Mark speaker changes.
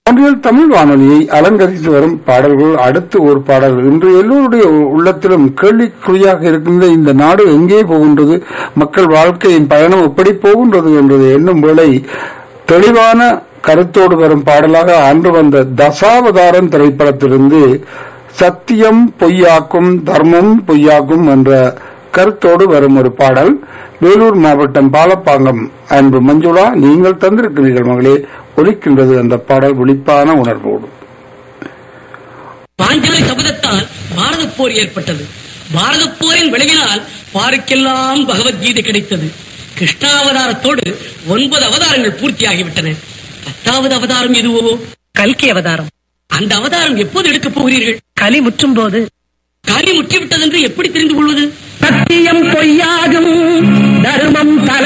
Speaker 1: ஒன்றில் தமிழ் வானொலியை அலங்கரித்து வரும் பாடல்கள் அடுத்து ஒரு பாடல் இன்று எல்லோருடைய உள்ளத்திலும் கேள்விக்குறியாக இருக்கின்ற இந்த நாடு எங்கே போகின்றது மக்கள் வாழ்க்கையின் பயணம் எப்படி போகின்றது என்றது என்னும் வேளை தெளிவான கருத்தோடு வரும் பாடலாக அன்று வந்த தசாவதாரம் திரைப்படத்திலிருந்து சத்தியம் பொய்யாக்கும் தர்மம் பொய்யாக்கும் என்ற கருத்தோடு வரும் ஒரு பாடல் வேலூர் மாவட்டம் பாலப்பாங்கம் அன்பு மஞ்சுளா நீங்கள் தந்திருக்கிறீர்கள் மகளே ஒலிக்கின்றது அந்த பாடல் விழிப்பான உணர்வோடு
Speaker 2: பாஞ்சாலி சபதத்தால் பாரத போர் ஏற்பட்டது பாரத போரின் விளைவினால் பாருக்கெல்லாம் பகவத்கீதை கிடைத்தது கிருஷ்ணாவதாரத்தோடு ஒன்பது அவதாரங்கள் பூர்த்தியாகிவிட்டன பத்தாவது அவதாரம் எதுவோ
Speaker 3: கல்கி அவதாரம்
Speaker 2: அந்த அவதாரம் எப்போது எடுக்கப் போகிறீர்கள்
Speaker 3: கலி முற்றும் போது
Speaker 2: காலி முற்றிவிட்டதென்று எப்படி தெரிந்து கொள்வது
Speaker 3: சத்தியம் பொய்யாகும் தர்மம் தலை